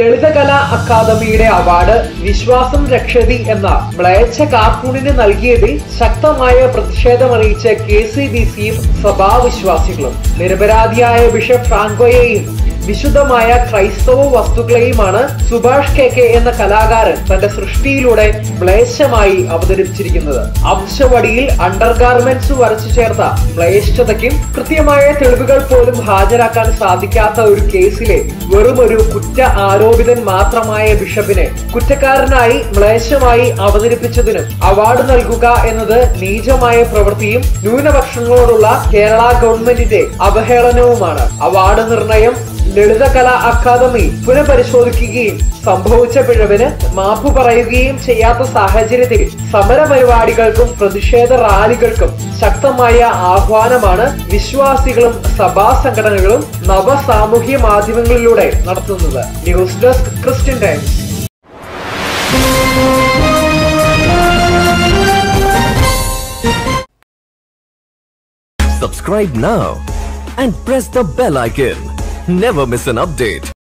ലളിതകലാ അക്കാദമിയുടെ അവാർഡ് വിശ്വാസം രക്ഷതി എന്ന മ്ലേച്ഛ കാർട്ടൂണിന് നൽകിയതിൽ ശക്തമായ പ്രതിഷേധമറിയിച്ച കെ സി ബി സിയും സഭാവിശ്വാസികളും നിരപരാധിയായ ബിഷപ്പ് ഫ്രാങ്കോയെയും വിശുദ്ധമായ ക്രൈസ്തവ വസ്തുക്കളെയുമാണ് സുഭാഷ് കെ കെ എന്ന കലാകാരൻ തന്റെ സൃഷ്ടിയിലൂടെ മ്ലേച്ഛമായി അവതരിപ്പിച്ചിരിക്കുന്നത് അംശവടിയിൽ അണ്ടർ ഗാർമെന്റ്സ് വരച്ചു ചേർത്ത മ്ലേച്ഛതയ്ക്കും കൃത്യമായ തെളിവുകൾ പോലും ഹാജരാക്കാൻ സാധിക്കാത്ത ഒരു കേസിലെ വെറും ഒരു കുറ്റ ആരോപിതൻ മാത്രമായ ബിഷപ്പിനെ കുറ്റക്കാരനായി മ്ലേച്ഛമായി അവതരിപ്പിച്ചതിനും അവാർഡ് നൽകുക എന്നത് നീചമായ പ്രവൃത്തിയും ന്യൂനപക്ഷങ്ങളോടുള്ള കേരള ഗവൺമെന്റിന്റെ അവഹേളനവുമാണ് അവാർഡ് നിർണയം ലളിതകലാ അക്കാദമി പുനഃപരിശോധിക്കുകയും സംഭവിച്ച പിഴവിന് മാപ്പ് പറയുകയും ചെയ്യാത്ത സാഹചര്യത്തിൽ സമര പരിപാടികൾക്കും പ്രതിഷേധ റാലികൾക്കും ശക്തമായ ആഹ്വാനമാണ് വിശ്വാസികളും സഭാ സംഘടനകളും നവ സാമൂഹ്യ മാധ്യമങ്ങളിലൂടെ നടത്തുന്നത് news desk Christian Times Subscribe now and press the bell icon. Never miss an update.